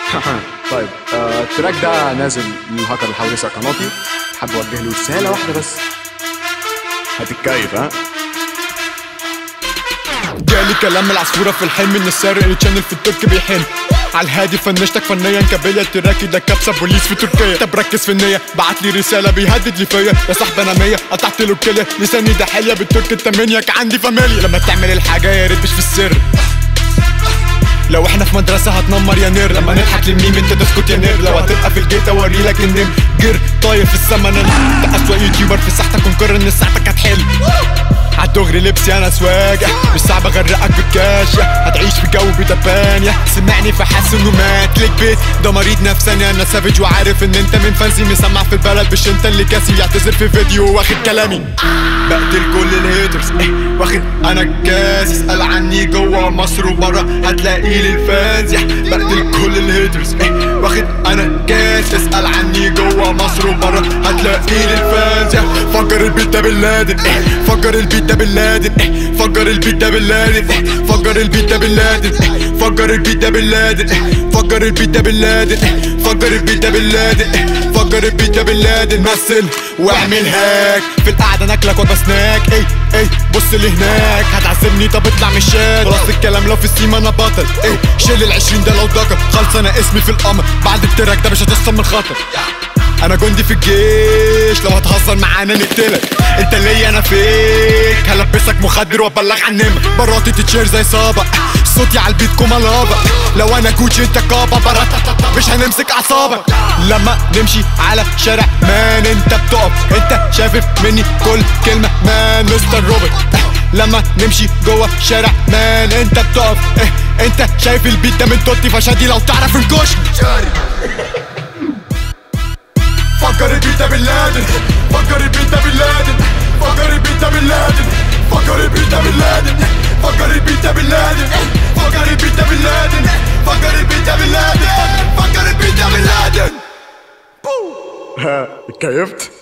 طيب آه، التراك ده نازل للهاكر اللي حاول يسرق قناتي حابب اوجه له رساله واحده بس هتتكيف ها جالي كلام من العصفورة في الحلم ان السارق اللي تشانل في الترك بيحن على الهادي فنشتك فنيا كابيليا التراكي ده كبسة بوليس في تركيا طب ركز في النية بعت لي رسالة بيهدد لي فيا يا صاحبي انا مية قطعت له الكلية لساني ده حلية بالترك التمانية عندي فاميليا لما تعمل الحاجة يا ريت مش في السر لو احنا في مدرسة هتنمر يا نير لما نضحك للميم انت تسكت يا نير لو هتبقى في الجيت اوري لك النم جر طاير في السما انا ده اسوأ يوتيوبر في ساحتك ونقرر ان ساعتك هتحل عالدغري لبسي انا سواجة مش صعب اغرقك بالكاشة هتعيش في جو بتبانية سمعني فحس انه مات ليك بيت ده مريض نفساني انا سافج وعارف ان انت من فانزي مسمع في البلد مش انت اللي كاسي يعتذر في فيديو واخد كلامي بقتل كل الهيترز إيه واخد انا الكاس اسأل عني جوه مصر وبره هتلاقي لي الفانز يا بقتل كل الهيترز إيه واخد انا الكاس اسأل عني جوه مصر وبره هتلاقي لي الفانز يا فجر البيت ده باللادن إيه فجر البيت ده باللادن إيه فجر البيت ده باللادن إيه فجر البيت ده باللادن إيه فجر البيت ده باللادن إيه فجر البيت ده باللادن إيه فجر البيت ده باللادن إيه فجر البيت ده باللادن مثل واعمل هاك في القعده ناكلك وجبه سناك اي اي بص اللي هناك هتعزمني طب اطلع من الشات خلاص الكلام لو في السيما انا بطل اي شيل العشرين ده لو ضكر خلص انا اسمي في القمر بعد التراك ده مش هتصل من خطر انا جندي في الجيش لو هتهزر معانا نقتلك انت ليا انا فيك هلبسك مخدر وابلغ عن نمر براتي تتشير زي صابع صوتي على البيت كوما لابا لو انا كوتش انت كابا براتاتا مش هنمسك اعصابك لما نمشي على شارع مان انت بتقف انت شايف مني كل كلمه مان مستر روبرت لما نمشي جوه شارع مان انت بتقف اه انت شايف البيت ده من توتي فشادي لو تعرف انكشني فكر البيت ده باللادن فكر البيت ده باللادن فكر البيت ده باللادن فكر البيت ده باللادن فكر البيت ده باللادن فكر البيت ده باللادن فكر البيت ده باللادن فكر البيت ده باللادن ها اتكيفت